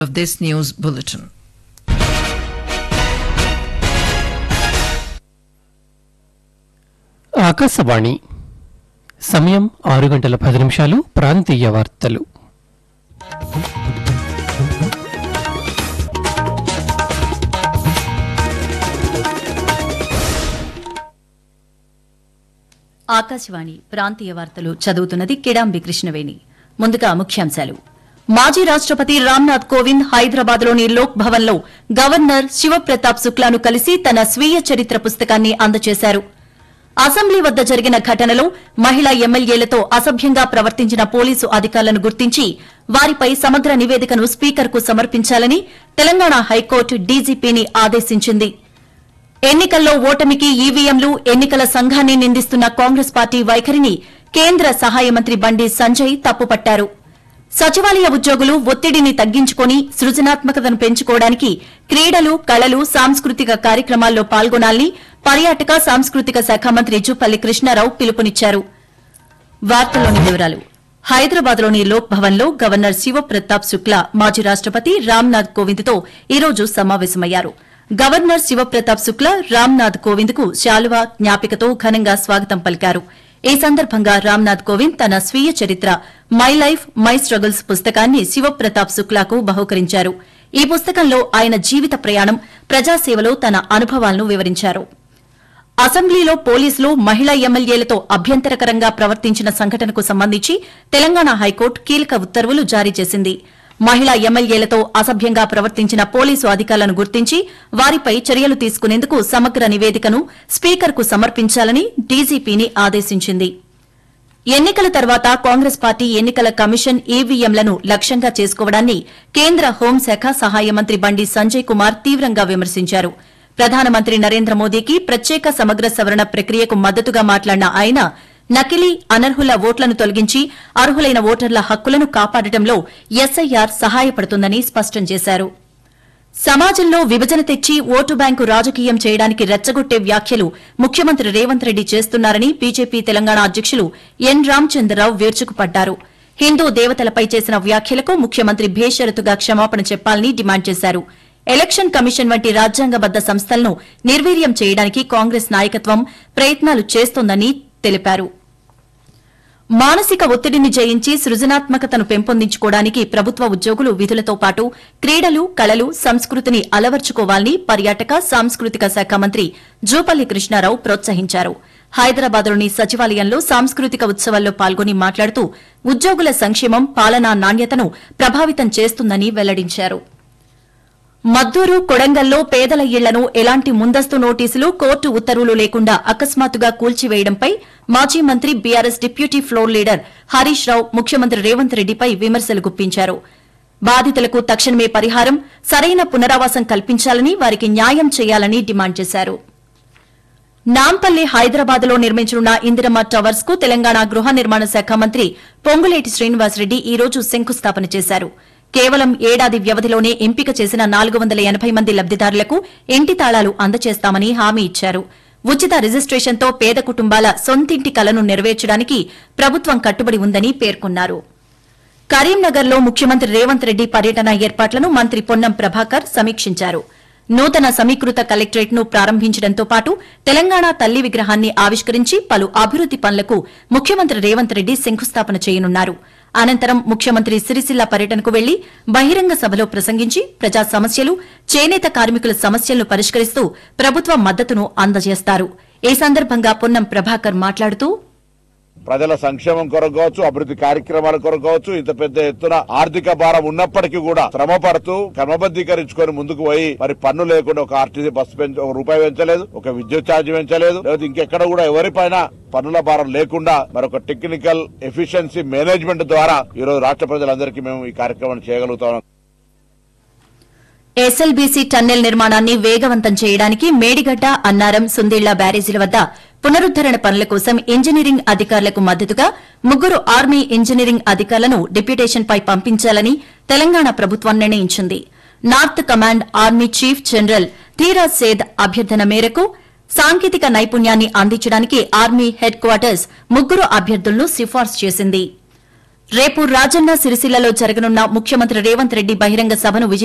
of this news bulletin. Akashvani సమయం ఆరు గంటల పది నిమిషాలు ప్రాంతీయ వార్తలు ఆకాశవాణి ప్రాంతీయ వార్తలు చదువుతున్నది కిడాంబి కృష్ణవేణి ముందుగా ముఖ్యాంశాలు మాజీ రాష్టపతి రామ్నాథ్ కోవింద్ హైదరాబాద్లోని లోక్ భవన్లో గవర్నర్ శివప్రతాప్ శుక్లాను కలిసి తన స్వీయ చరిత్ర పుస్తకాన్ని అందజేశారు అసెంబ్లీ వద్ద జరిగిన ఘటనలో మహిళా ఎమ్మెల్యేలతో అసభ్యంగా ప్రవర్తించిన పోలీసు అధికారులను గుర్తించి వారిపై సమగ్ర నివేదికను స్పీకర్కు సమర్పించాలని తెలంగాణ హైకోర్టు డీజీపీని ఆదేశించింది ఎన్నికల్లో ఓటమికి ఈవీఎంలు ఎన్నికల సంఘాన్ని నిందిస్తున్న కాంగ్రెస్ పార్టీ వైఖరిని కేంద్ర సహాయ మంత్రి బండి సంజయ్ తప్పుపట్టారు సచివాలయ ఉద్యోగులు ఒత్తిడిని తగ్గించుకొని సృజనాత్మకతను పెంచుకోవడానికి క్రీడలు కళలు సాంస్కృతిక కార్యక్రమాల్లో పాల్గొనాలని పర్యాటక సాంస్కృతిక శాఖ మంత్రి జుపల్లి కృష్ణారావు పిలుపునిచ్చారు వార్తల్లోని వివరాలు హైదరాబాద్లోని లోక్ భవన్లో గవర్నర్ శివప్రతాప్ శుక్లా మాజీ రాష్టపతి రామ్నాథ్ కోవింద్తో ఈ రోజు సమావేశమయ్యారు గవర్నర్ శివప్రతాప్ శుక్లా రామ్నాథ్ కోవింద్కు శాలువా జ్ఞాపికతో ఘనంగా స్వాగతం పలికారు ఈ సందర్భంగా రామ్నాథ్ కోవింద్ తన స్వీయ చరిత్ర మై లైఫ్ మై స్ట్రగుల్స్ పుస్తకాన్ని శివప్రతాప్ శుక్లాకు బహూకరించారు ఈ పుస్తకంలో ఆయన జీవిత ప్రయాణం ప్రజాసేవలో తన అనుభవాలను వివరించారు అసెంబ్లీలో పోలీసులు మహిళా ఎమ్మెల్యేలతో అభ్యంతరకరంగా ప్రవర్తించిన సంఘటనకు సంబంధించి తెలంగాణ హైకోర్టు కీలక ఉత్తర్వులు జారీ చేసింది మహిళా ఎమ్మెల్యేలతో అసభ్యంగా ప్రవర్తించిన పోలీసు అధికారులను గుర్తించి వారిపై చర్యలు తీసుకునేందుకు సమగ్ర నివేదికను స్పీకర్కు సమర్పించాలని డీజీపీని ఆదేశించింది ఎన్నికల తర్వాత కాంగ్రెస్ పార్టీ ఎన్నికల కమిషన్ ఈవీఎంలను లక్ష్యంగా చేసుకోవడాన్ని కేంద్ర హోంశాఖ సహాయ మంత్రి బండి సంజయ్ కుమార్ తీవ్రంగా విమర్శించారు ప్రధానమంత్రి నరేంద్ర మోదీకి ప్రత్యేక సమగ్ర సవరణ ప్రక్రియకు మద్దతుగా మాట్లాడిన ఆయన నకిలీ అనర్హుల ఓట్లను తొలగించి అర్హులైన ఓటర్ల హక్కులను కాపాడటంలో ఎస్ఐఆర్ సహాయపడుతుందని స్పష్టం చేశారు సమాజంలో విభజన తెచ్చి ఓటు బ్యాంకు రాజకీయం చేయడానికి రెచ్చగొట్టే వ్యాఖ్యలు ముఖ్యమంత్రి రేవంత్ రెడ్డి చేస్తున్నారని బీజేపీ తెలంగాణ అధ్యకులు ఎన్ రామచంద్రరావు వేర్చుకుపడ్డారు హిందూ దేవతలపై చేసిన వ్యాఖ్యలకు ముఖ్యమంత్రి భేషరతుగా క్షమాపణ చెప్పాలని డిమాండ్ చేశారు ఎలక్షన్ కమిషన్ వంటి రాజ్యాంగబద్ద సంస్థలను నిర్వీర్యం చేయడానికి కాంగ్రెస్ నాయకత్వం ప్రయత్నాలు చేస్తోందని తెలిపారు మానసిక ఒత్తిడిని జయించి సృజనాత్మకతను పెంపొందించుకోవడానికి ప్రభుత్వ ఉద్యోగులు విధులతో పాటు క్రీడలు కళలు సంస్కృతిని అలవర్చుకోవాలని పర్యాటక సాంస్కృతిక శాఖ మంత్రి జూపల్లి కృష్ణారావు ప్రోత్సహించారు హైదరాబాద్లోని సచివాలయంలో సాంస్కృతిక ఉత్సవాల్లో పాల్గొని మాట్లాడుతూ ఉద్యోగుల సంక్షేమం పాలనా నాణ్యతను ప్రభావితం చేస్తుందని వెల్లడించారు మద్దూరు కొడంగల్లో పేదల ఇళ్లను ఎలాంటి ముందస్తు నోటీసులు కోర్టు ఉత్తర్వులు లేకుండా అకస్మాత్తుగా కూల్చివేయడంపై మాజీ మంత్రి BRS deputy floor leader Harish Rao ముఖ్యమంత్రి రేవంత్ రెడ్డిపై విమర్శలు గుప్పించారు బాధితులకు తక్షణమే పరిహారం సరైన పునరావాసం కల్పించాలని వారికి న్యాయం చేయాలని డిమాండ్ చేశారు నాంపల్లి హైదరాబాద్ లో నిర్మించనున్న ఇందిరమ్మ టవర్స్ కు తెలంగాణ గృహ నిర్మాణ శాఖ మంత్రి పొంగులేటి శ్రీనివాసరెడ్డి ఈ రోజు శంకుస్థాపన చేశారు కేవలం ఏడాది వ్యవధిలోనే ఎంపిక చేసిన నాలుగు వందల ఎనబై మంది లబ్దిదారులకు ఇంటి తాళాలు అందజేస్తామని హామీ ఇచ్చారు ఉచిత రిజిస్ట్రేషన్తో పేద కుటుంబాల సొంతింటి కలను నెరవేర్చడానికి ప్రభుత్వం కట్టుబడి ఉందని పేర్కొన్నారు కరీంనగర్లో ముఖ్యమంత్రి రేవంత్ రెడ్డి పర్యటన ఏర్పాట్లను మంత్రి పొన్నం ప్రభాకర్ సమీక్షించారు నూతన సమీకృత కలెక్టరేట్ ను ప్రారంభించడంతో పాటు తెలంగాణ తల్లి విగ్రహాన్ని ఆవిష్కరించి పలు అభివృద్ది పనులకు ముఖ్యమంత్రి రేవంత్ రెడ్డి శంకుస్థాపన చేయనున్నారు అనంతరం ముఖ్యమంత్రి సిరిసిల్ల పర్యటనకు వెళ్లి బహిరంగ సభలో ప్రసంగించి ప్రజా సమస్యలు చేనేత కార్మికుల సమస్యలను పరిష్కరిస్తూ ప్రభుత్వ మద్దతును అందజేస్తారు ఈ సందర్భంగా పొన్నం ప్రభాకర్ మాట్లాడుతూ ప్రజల సంక్షేమం కొరకు కావచ్చు అభివృద్ధి కార్యక్రమాల కొరకు కావచ్చు ఇంత పెద్ద ఎత్తున ఆర్థిక భారం ఉన్నప్పటికీ కూడా శ్రమ పడుతూ క్రమబద్దీకరించుకొని ముందుకు పోయి మరి పన్ను లేకుండా ఒక ఆర్టీసీ బస్సు పెంచ ఒక రూపాయి పెంచలేదు ఒక విద్యుత్ ఛార్జ్ పెంచలేదు లేదా ఇంకెక్కడ కూడా ఎవరిపైన పన్నుల భారం లేకుండా మరొక టెక్నికల్ ఎఫిషియన్సీ మేనేజ్మెంట్ ద్వారా ఈ రోజు రాష్ట్ర ప్రజలందరికీ మేము ఈ కార్యక్రమాన్ని చేయగలుగుతాం ఎస్ఎల్బీసీ టన్నెల్ నిర్మాణాన్ని వేగవంతం చేయడానికి మేడిగడ్డ అన్నారం సుందిళ్ల బ్యారేజీల వద్ద పునరుద్దరణ పనుల కోసం ఇంజనీరింగ్ అధికారులకు మద్దతుగా ముగ్గురు ఆర్మీ ఇంజనీరింగ్ అధికారులను డిప్యుటేషన్పై పంపించాలని తెలంగాణ ప్రభుత్వం నిర్ణయించింది North Command army chief General Dhiraj Seth అభ్యర్థన మేరకు సాంకేతిక నైపుణ్యాన్ని అందించడానికి ఆర్మీ హెడ్ క్వార్టర్స్ ముగ్గురు అభ్యర్థులను సిఫార్సు చేసింది రేపు రాజన్న సిరిసిల్లలో జరగనున్న ముఖ్యమంత్రి రేవంత్ రెడ్డి బహిరంగ సభను విజయ